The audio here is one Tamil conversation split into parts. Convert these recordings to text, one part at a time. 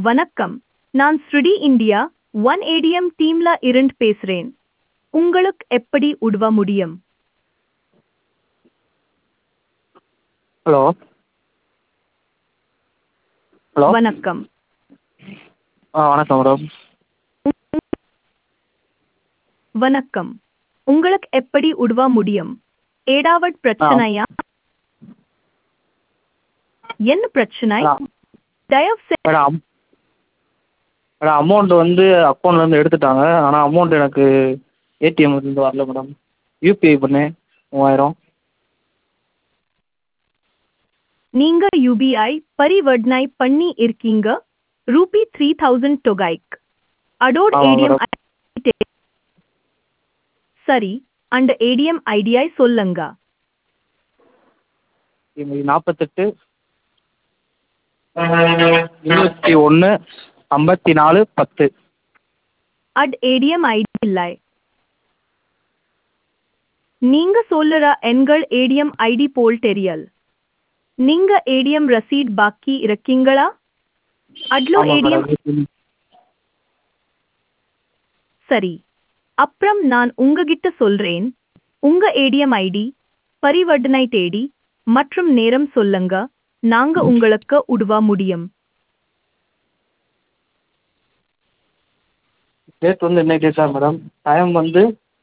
வணக்கம் நான் ஸ்ருடி இந்தியா ஒன் ஏடிஎம் டீம்ல இருந்து பேசுறேன் உங்களுக்கு எப்படி உதவ முடியும் ஹலோ ஹலோ வணக்கம் ஆ வணக்கம் மேடம் வணக்கம் உங்களுக்கு எப்படி உதவ முடியும் ஏதாவது பிரச்சனையா என்ன பிரச்சனை தயவு செ- மேடம் மேடம் அமௌண்ட் வந்து அக்கௌண்ட்லேருந்து எடுத்துட்டாங்க ஆனால் அமௌண்ட் எனக்கு ஏடிஎம்லேருந்து வரல மேடம் யூபிஐ பண்ணேன் மூவாயிரம் நீங்க யூபிஐ பரிவர்த்தனை பண்ணி இருக்கீங்க ரூபி த்ரீ தௌசண்ட் தொகைக்கு அடோட் ஆமா, ஏடிஎம் madam. சரி அந்த ஏடிஎம் ஐடியை சொல்லுங்க நாற்பத்தெட்டு இருபத்தி ஒன்று ஐம்பத்தி நாலு பத்து அட் ஏடிஎம் ஐடி இல்லை நீங்க சொல்லுற எண்கள் ஏடிஎம் ஐடி போல் தெரியல் நீங்க ஏடிஎம் ரசீட் பாக்கி இருக்கீங்களா அட்லோ ஆமாம் ஏடிஎம் மேடம் சரி அப்புறம் நான் உங்ககிட்ட சொல்றேன் உங்க ஏடிஎம் ஐடி பரிவர்த்தனை தேடி மற்றும் நேரம் சொல்லுங்க நாங்க உங்களுக்கு உதவ முடியும் டேட் வந்து என்ன டேட் சார் மேடம் டைம் வந்து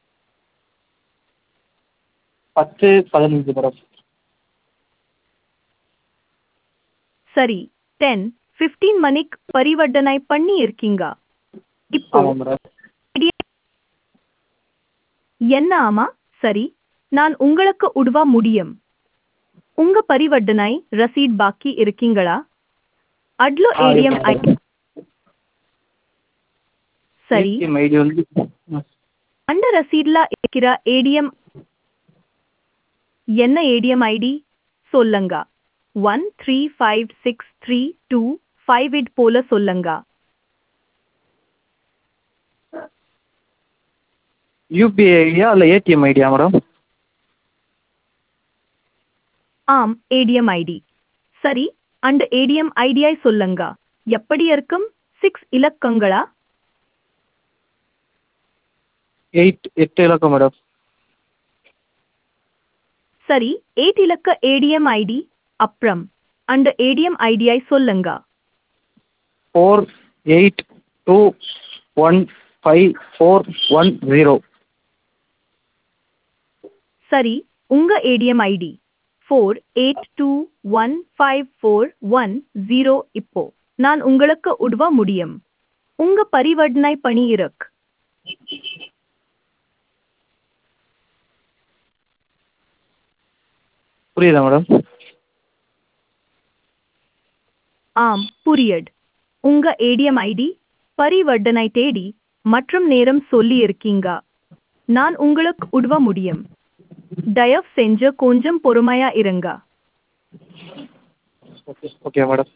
பத்து பதினஞ்சு மேடம் சரி டென் ஃபிஃப்டீன் மணிக்கு பரிவர்த்தனை பண்ணி இருக்கீங்க இப்போ ஆமாம் மேடம் என்ன ஆமா சரி நான் உங்களுக்கு உதவ முடியும் உங்க பரிவர்த்தனை ரசீட் பாக்கி இருக்கீங்களா அட்லோ ஆ, இருக்கு ஏடிஎம் ஐடி madam. சரி ஏடிஎம் ஐடி வந்து அந்த ரசீட்ல இருக்கிற ஏடிஎம் என்ன ஏடிஎம் ஐடி சொல்லுங்க one three five six three two five eight போல சொல்லுங்க யூபிஐ ஐடியா இல்லை ஏடிஎம் ஐடியா மேடம் ஆம் ஏடிஎம் ஐடி சரி அந்த ஏடிஎம் ஐடியை சொல்லுங்க எப்படி இருக்கும் சிக்ஸ் இலக்கங்களா எயிட் எட்டு இலக்கம் மேடம் சரி எயிட் இலக்க ஏடிஎம் ஐடி அப்புறம் அந்த ஏடிஎம் ஐடியை சொல்லுங்க four eight two one five four one zero சரி உங்க ATM ID four eight two one five four one zero இப்போ நான் உங்களுக்கு உதவ முடியும் உங்க பரிவர்த்தனை பணி இருக்கு புரியுதா மேடம் ஆம் புரியட் உங்க ஏடிஎம் ஐடி பரிவர்த்தனை தேடி மற்றும் நேரம் சொல்லி இருக்கீங்க நான் உங்களுக்கு உதவ முடியும் தயவு செஞ்சு கொஞ்சம் பொறுமையா இருங்க ஓகே ஓகே மேடம்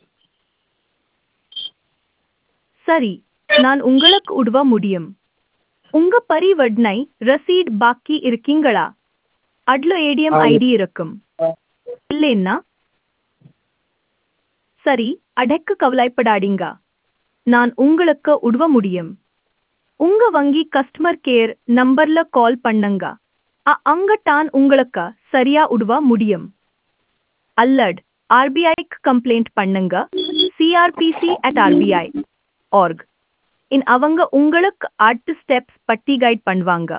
சரி நான் உங்களுக்கு உதவ முடியும் உங்க பரிவர்த்தனை ரசீட் பாக்கி இருக்கீங்களா அட்ல ஏடிஎம் ஆ, ஐடி இருக்கும் இல்லைன்னா சரி அடக்கு கவலைப்படாதீங்க நான் உங்களுக்கு உதவ முடியும் உங்க வங்கி கஸ்டமர் கேர் நம்பர்ல கால் பண்ணுங்க அ- அங்க தான் உங்களுக்கு சரியா உதவ முடியும் அல்லட் ஆர்பிஐக்கு கம்ப்ளைண்ட் பண்ணுங்க CRPC at RBI org in அவங்க உங்களுக்கு அடுத்த ஸ்டெப்ஸ் பட்டி கைட் பண்ணுவாங்க